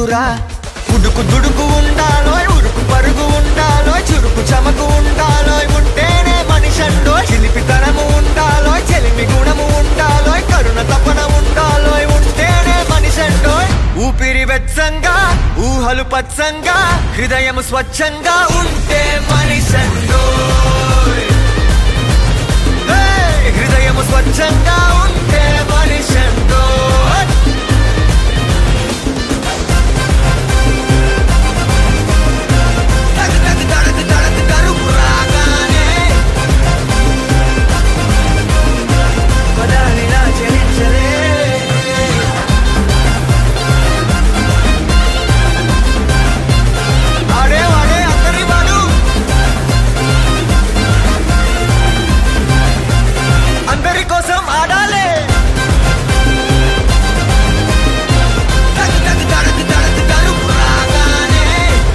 బతుకురా ఉడుకు దుడుకు ఉండాలో ఉరుకు పరుగు ఉండాలో చురుకు చమకు ఉండాలో ఉంటేనే మనిషండో చిలిపితనము ఉండాలో చెలిమి గుణము ఉండాలో కరుణ తపన ఉండాలో ఉంటేనే మనిషండో ఊపిరి వెచ్చంగా ఊహలు పచ్చంగా హృదయము స్వచ్ఛంగా ఉంటే మనిషండో ఏయ్! హృదయము స్వచ్ఛంగా ఉంటే మనిషండో తగ తగ తడగ తడగ తరుపు రాగానే పదాలిలా చలించలే ఆడే వాడే అందరి వాడు అందరి కోసం ఆడాలే తగ తగ తడగ తడగ తరుపు రాగానే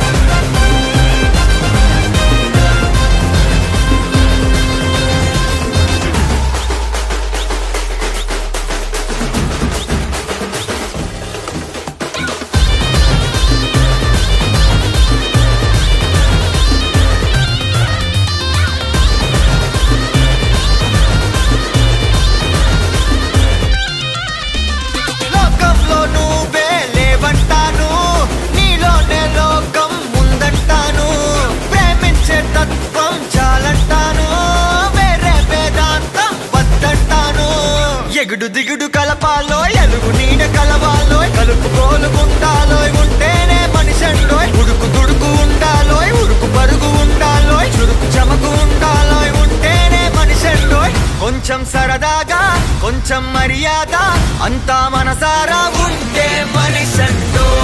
లోకంలో నువ్వే లేవంటాను నీలోనే లోకం ఉందంటాను ప్రేమించే తత్వం చాలంటాను వేరే వేదాంతం వద్దంటాను ఎగుడు దిగుడు కలపాలో ఎలుగు నీడ కలవాలో కలుపు కోలుకుంటాలో ఉంటేనే మనిషంలో ఉడుకు దుడుకు ఉండాలో ఉరుకు పరుగు ఉండాలో చురుకు చమకు ఉండాలో ఉంటేనే మనిషంలో కొంచెం సరదాగా కొంచెం మర్యాద అంతా మనసారా ఉంటే మనిషండో